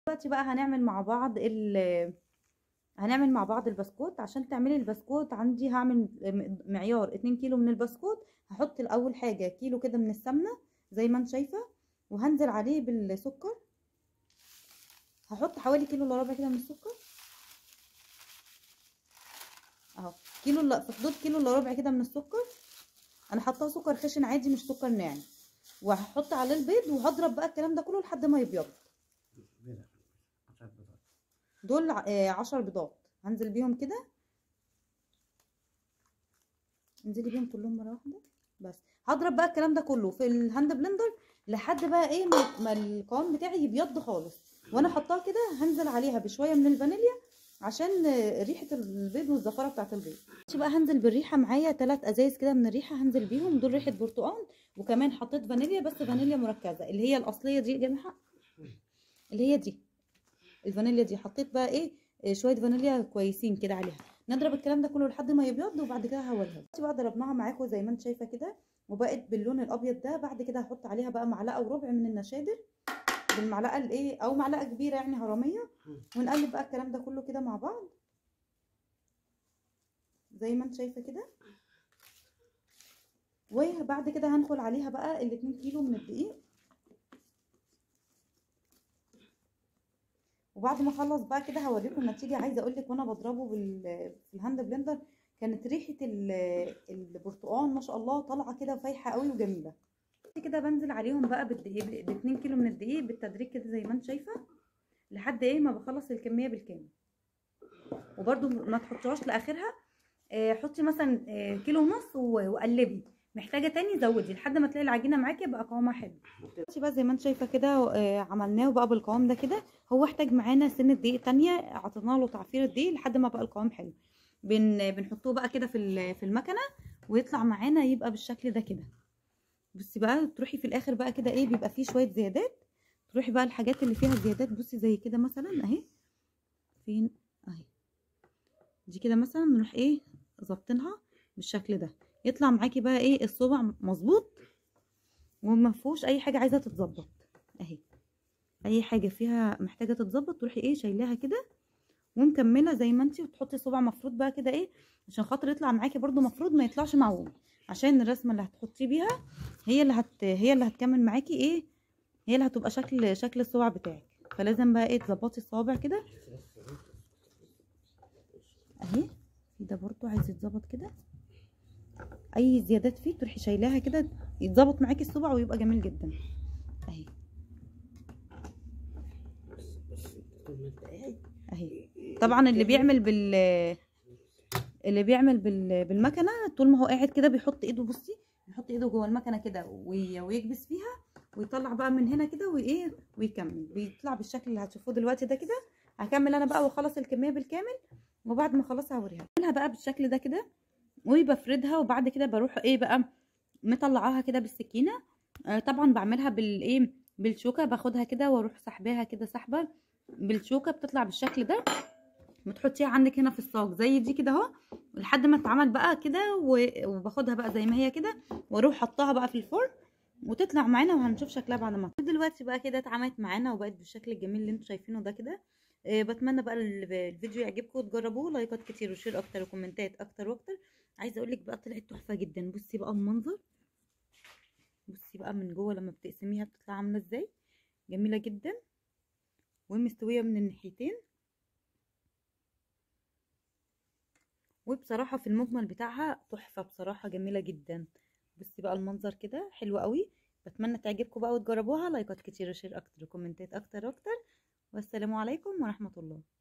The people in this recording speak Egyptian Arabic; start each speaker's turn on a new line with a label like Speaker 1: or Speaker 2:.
Speaker 1: دلوقتي بقى هنعمل مع بعض ال هنعمل مع بعض البسكوت عشان تعملي البسكوت عندي هعمل م- معيار 2 كيلو من البسكوت هحط الاول حاجه كيلو كده من السمنه زي ما انت شايفه وهنزل عليه بالسكر هحط حوالي كيلو الا ربع كده من السكر اهو كيلو الا في حدود كيلو الا ربع كده من السكر انا حاطاه سكر خشن عادي مش سكر ناعم وهحط عليه البيض وهضرب بقى الكلام ده كله لحد ما يبيض
Speaker 2: بيضة عشر بيضات
Speaker 1: دول ع- آه، عشر بيضات هنزل بيهم كده انزلي بيهم كلهم مره واحده بس هضرب بقى الكلام ده كله في الهاند بلندر لحد بقى ايه ما, ما القوام بتاعي يبيض خالص وانا حطاها كده هنزل عليها بشويه من الفانيليا عشان آه، ريحه البيض والزفاره بتاعه البيض دلوقتي بقى هنزل بالريحه معايا ثلاث ازايز كده من الريحه هنزل بيهم دول ريحه برتقال وكمان حطيت فانيليا بس فانيليا مركزه اللي هي الاصليه دي يا جماعه اللي هي دي الفانيليا دي حطيت بقى ايه إيه شويه فانيليا كويسين كده عليها نضرب الكلام ده كله لحد ما يبيض وبعد كده هوريها دلوقتي بقى ضربناها معاكم زي ما انت شايفه كده وبقت باللون الابيض ده بعد كده هحط عليها بقى معلقه وربع من النشادر بالمعلقه الايه او معلقه كبيره يعني هرميه ونقلب بقى الكلام ده كله كده مع بعض زي ما انت شايفه كده وبعد كده هندخل عليها بقى الاتنين كيلو من الدقيق وبعد ما اخلص بقى كده هوريكم النتيجه عايزه اقول لك وانا بضربه بال في الهاند بلندر كانت ريحه ال- البرتقال ما شاء الله طالعه كده فايحه قوي وجميله بعد كده بنزل عليهم بقى بالدقيق ب 2 كيلو من الدقيق بالتدريج كده زي ما انت شايفه لحد ايه ما بخلص الكميه بالكامل وبرده ما تحطيهاش لاخرها آه، حطي مثلا آه، كيلو ونص و- وقلبي محتاجه تاني زودي لحد ما تلاقي العجينه معاكي يبقى قوامها حلو دلوقتي بقى زي ما انت شايفه كده آه، عملناه بقى بالقوام ده كده هو احتاج معانا سنه دقيق تانية عطينا له تعفير الدقيق لحد ما بقى القوام حلو بن بنحطوه بقى كده في ال- في المكنه ويطلع معانا يبقى بالشكل ده كده بصي بقى تروحي في الاخر بقى كده ايه بيبقى فيه شويه زيادات تروحي بقى الحاجات اللي فيها زيادات بصي زي كده مثلا اهي فين اهي دي كده مثلا نروح ايه ظابطينها بالشكل ده يطلع معاكي بقى ايه الصبع مظبوط وما فيهوش اي حاجه عايزه تتظبط اهي اي حاجه فيها محتاجه تتظبط تروحي ايه شايلاها كده ومكمله زي ما انتي وتحطي صبع مفروض بقى كده ايه عشان خاطر يطلع معاكي برضو مفروض ما يطلعش معوج عشان الرسمه اللي هتحطيه بيها هي اللي هت هي اللي هتكمل معاكي ايه هي اللي هتبقى شكل شكل الصبع بتاعك فلازم بقى ايه تظبطي الصوابع كده اهي في ده برضو عايز يتظبط كده اي زيادات فيه تروحي شايلاها كده يتظبط معاكي الصبع ويبقى جميل جدا اهي
Speaker 2: بس بس طول ما انت قاعد
Speaker 1: اهي طبعا اللي بيعمل بال اللي بيعمل بال... بالمكنه طول ما هو قاعد كده بيحط ايده بصي بيحط ايده جوه المكنه كده وي... ويكبس فيها ويطلع بقى من هنا كده وايه ويكمل بيطلع بالشكل اللي هتشوفوه دلوقتي ده كده هكمل انا بقى واخلص الكميه بالكامل وبعد ما اخلصها هوريها بعملها بقى بالشكل ده كده وبفردها وبعد كده بروح ايه بقى مطلعاها كده بالسكينه آه طبعا بعملها بالايه بالشوكه باخدها كده واروح سحباها كده سحبه بالشوكه بتطلع بالشكل ده بتحطيها عندك هنا في الصاج زي دي كده اهو لحد ما تتعمل بقى كده و- وباخدها بقى زي ما هي كده واروح حطها بقى في الفرن وتطلع معانا وهنشوف شكلها بعد ما دلوقتي بقى كده اتعملت معانا وبقت بالشكل الجميل اللي انتوا شايفينه ده كده آه، بتمنى بقى ال- الفيديو يعجبكم وتجربوه لايكات كتير وشير اكتر وكومنتات اكتر واكتر عايزه اقول لك بقى طلعت تحفه جدا بصي بقى المنظر بصي بقى من جوه لما بتقسميها بتطلع عامله ازاي جميله جدا ومستويه من الناحيتين وبصراحه في المجمل بتاعها تحفه بصراحه جميله جدا بصي بقى المنظر كده حلو قوي بتمنى تعجبكم بقى وتجربوها لايكات كتير وشير اكتر وكومنتات اكتر واكتر والسلام عليكم ورحمه الله